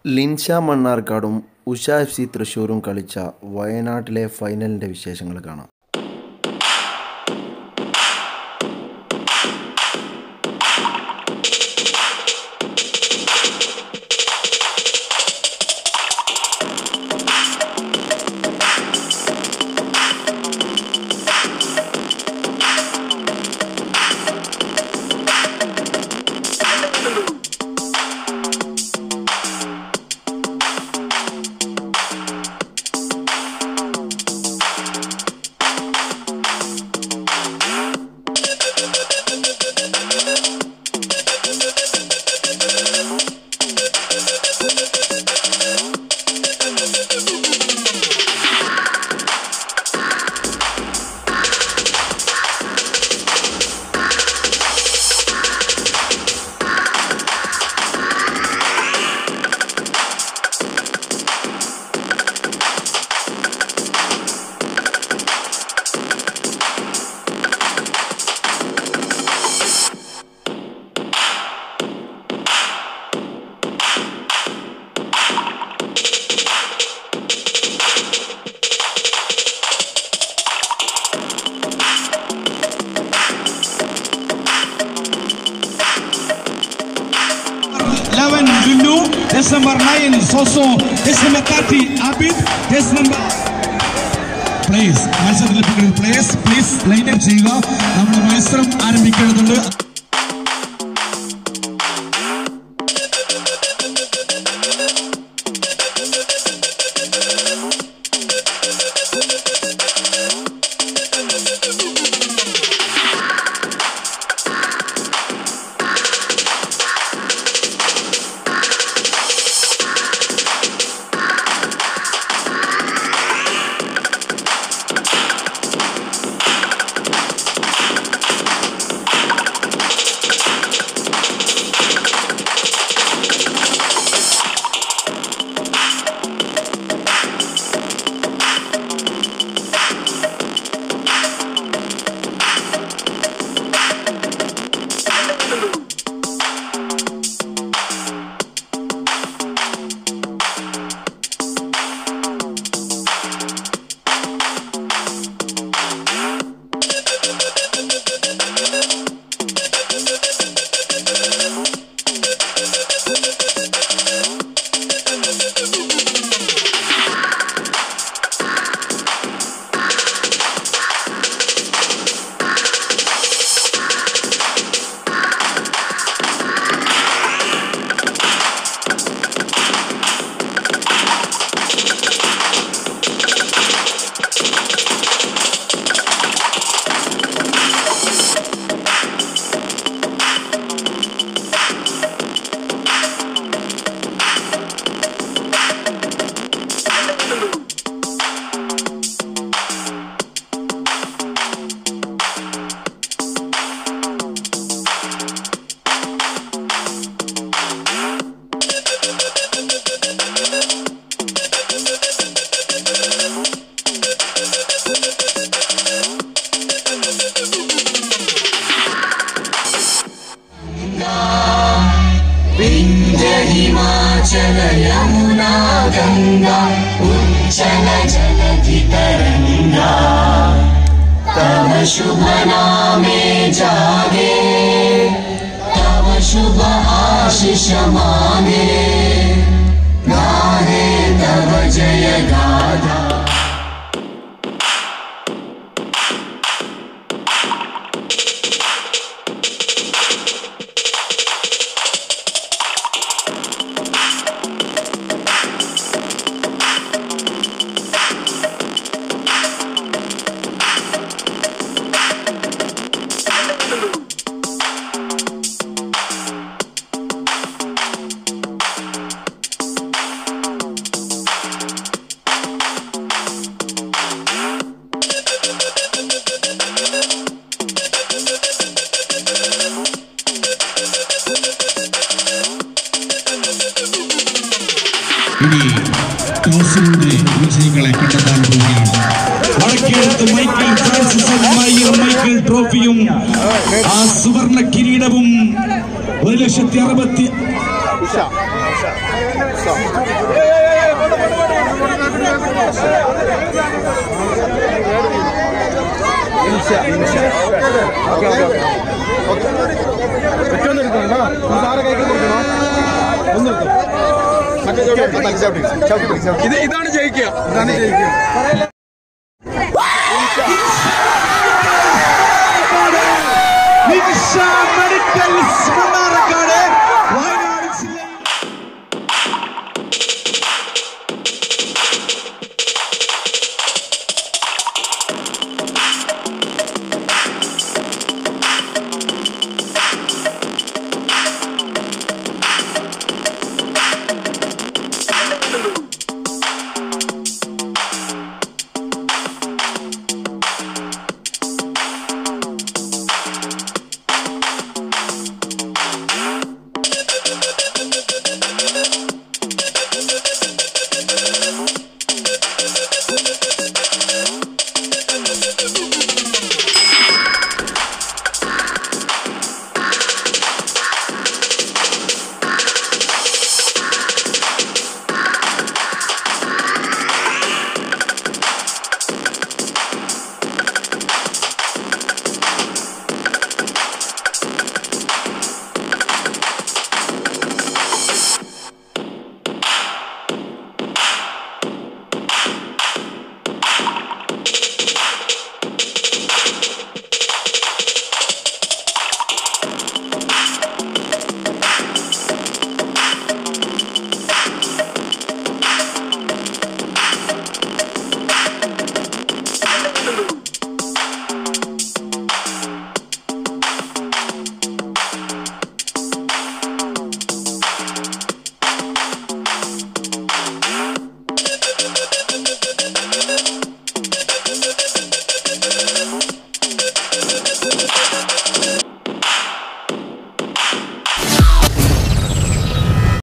ലിൻഷ മണ്ണാർക്കാടും Usha F C തൃശ്ശൂരും കളിച്ച വയനാട്ടിലെ ഫൈനലിൻ്റെ വിശേഷങ്ങൾ കാണാം Eleven Lulu, test number nine Soso, test number thirty Abid, test number place മത്സരത്തിൽ പങ്കെടുക്കുന്ന പ്ലേസ് പ്ലീസ് ലൈൻ അപ്പ് ചെയ്യുക നമ്മുടെ മത്സരം ആരംഭിക്കേണ്ടതുണ്ട് हिमाचल यमुना गङ्गा उच्चल जलधि तरङ्गा तव शुभ नामे जागे तव शुभ आशिष मागे गाहे तव जय गाथा ഇനി ടോസിലൂടെ വിജയികളെ കണ്ടെത്താൻ പോവുകയാണ് വടക്കേടത്ത് മൈക്കിൾ ഫ്രാൻസിസ് അമ്മായിയും മൈക്കിൾ ട്രോഫിയും ആ സുവർണ കിരീടവും ഒരു ലക്ഷത്തി അറുപത്തി ഇത് ഇതാണ് ജയിക്കുക ഇതാണ് ജയിക്കുക